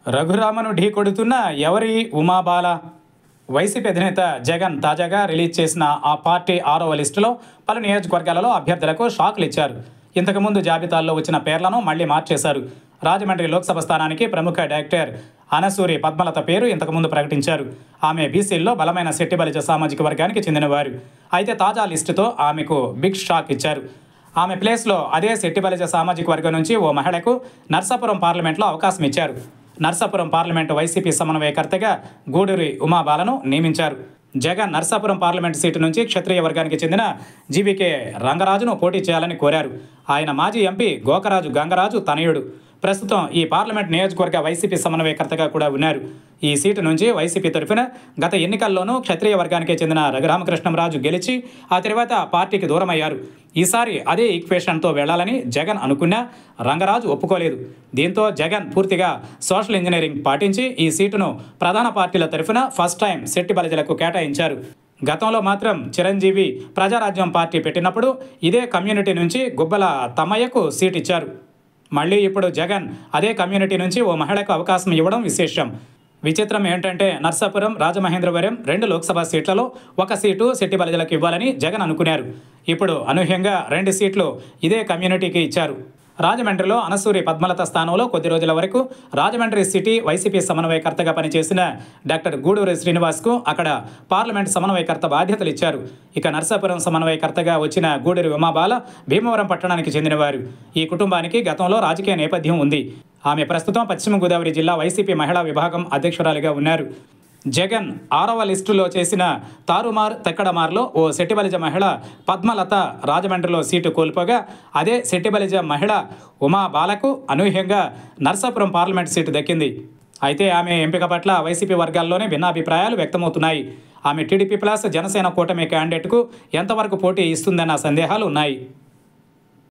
రఘురామను ఢీ కొడుతున్న ఎవరి ఉమాబాల వైసీపీ అధినేత జగన్ తాజాగా రిలీజ్ చేసిన ఆ పార్టీ ఆరవ లిస్టులో పలు నియోజకవర్గాలలో అభ్యర్థులకు షాకులు ఇచ్చారు ఇంతకుముందు జాబితాల్లో వచ్చిన పేర్లను మళ్లీ మార్చేశారు రాజమండ్రి లోక్సభ స్థానానికి ప్రముఖ డైరెక్టర్ అనసూరి పద్మలత పేరు ఇంతకుముందు ప్రకటించారు ఆమె బీసీల్లో బలమైన శెట్టి బలిజ సామాజిక వర్గానికి చెందినవారు అయితే తాజా లిస్టుతో ఆమెకు బిగ్ షాక్ ఇచ్చారు ఆమె ప్లేస్లో అదే శెట్టి బలిజ సామాజిక వర్గం నుంచి ఓ మహిళకు నర్సాపురం పార్లమెంట్లో అవకాశం ఇచ్చారు నర్సాపురం పార్లమెంటు వైసీపీ సమన్వయకర్తగా గూడూరి ఉమాబాలను నియమించారు జగన్ నర్సాపురం పార్లమెంటు సీటు నుంచి క్షత్రియ వర్గానికి చెందిన జీవీకే రంగరాజును పోటీ చేయాలని కోరారు ఆయన మాజీ ఎంపీ గోకరాజు గంగరాజు తనయుడు ప్రస్తుతం ఈ పార్లమెంట్ నియోజకవర్గ వైసీపీ సమన్వయకర్తగా కూడా ఉన్నారు ఈ సీటు నుంచి వైసీపీ తరఫున గత ఎన్నికల్లోనూ క్షత్రియ వర్గానికి చెందిన రఘురామకృష్ణంరాజు గెలిచి ఆ తర్వాత పార్టీకి దూరమయ్యారు ఈసారి అదే ఈక్వేషన్తో వెళ్లాలని జగన్ అనుకున్నా రంగరాజు ఒప్పుకోలేదు దీంతో జగన్ పూర్తిగా సోషల్ ఇంజనీరింగ్ పాటించి ఈ సీటును ప్రధాన పార్టీల తరఫున ఫస్ట్ టైం శెట్టి బలిజలకు కేటాయించారు గతంలో మాత్రం చిరంజీవి ప్రజారాజ్యం పార్టీ పెట్టినప్పుడు ఇదే కమ్యూనిటీ నుంచి గుబ్బల తమ్మయ్యకు సీట్ ఇచ్చారు మళ్ళీ ఇప్పుడు జగన్ అదే కమ్యూనిటీ నుంచి ఓ మహిళకు అవకాశం ఇవ్వడం విశేషం విచిత్రం ఏంటంటే నర్సాపురం రాజమహేంద్రవరం రెండు లోక్సభ సీట్లలో ఒక సీటు శెట్టి బలిజలకు ఇవ్వాలని జగన్ అనుకున్నారు ఇప్పుడు అనూహ్యంగా రెండు సీట్లు ఇదే కమ్యూనిటీకి ఇచ్చారు రాజమండ్రిలో అనసూరి పద్మలత స్థానంలో కొద్ది రోజుల వరకు రాజమండ్రి సిటీ వైసీపీ సమన్వయకర్తగా పనిచేసిన డాక్టర్ గూడూరి శ్రీనివాస్కు అక్కడ పార్లమెంట్ సమన్వయకర్త బాధ్యతలు ఇచ్చారు ఇక నర్సాపురం సమన్వయకర్తగా వచ్చిన గూడూరి ఉమాబాల భీమవరం పట్టణానికి చెందినవారు ఈ కుటుంబానికి గతంలో రాజకీయ నేపథ్యం ఉంది ఆమె ప్రస్తుతం పశ్చిమ గోదావరి జిల్లా వైసీపీ మహిళా విభాగం అధ్యక్షురాలిగా ఉన్నారు జగన్ ఆరవ లిస్టులో చేసిన తారుమార్ తెక్కడమార్లో ఓ శెట్టిబలిజ మహిళ పద్మలత రాజమండ్రిలో సీటు కోల్పోగా అదే శెట్టిబలిజ మహిళ ఉమా బాలకు అనూహ్యంగా నర్సాపురం పార్లమెంట్ సీటు దక్కింది అయితే ఆమె ఎంపిక పట్ల వైసీపీ వర్గాల్లోనే భిన్నాభిప్రాయాలు వ్యక్తమవుతున్నాయి ఆమె టీడీపీ ప్లస్ జనసేన కూటమి క్యాండిడేట్కు ఎంతవరకు పోటీ ఇస్తుందన్న సందేహాలు ఉన్నాయి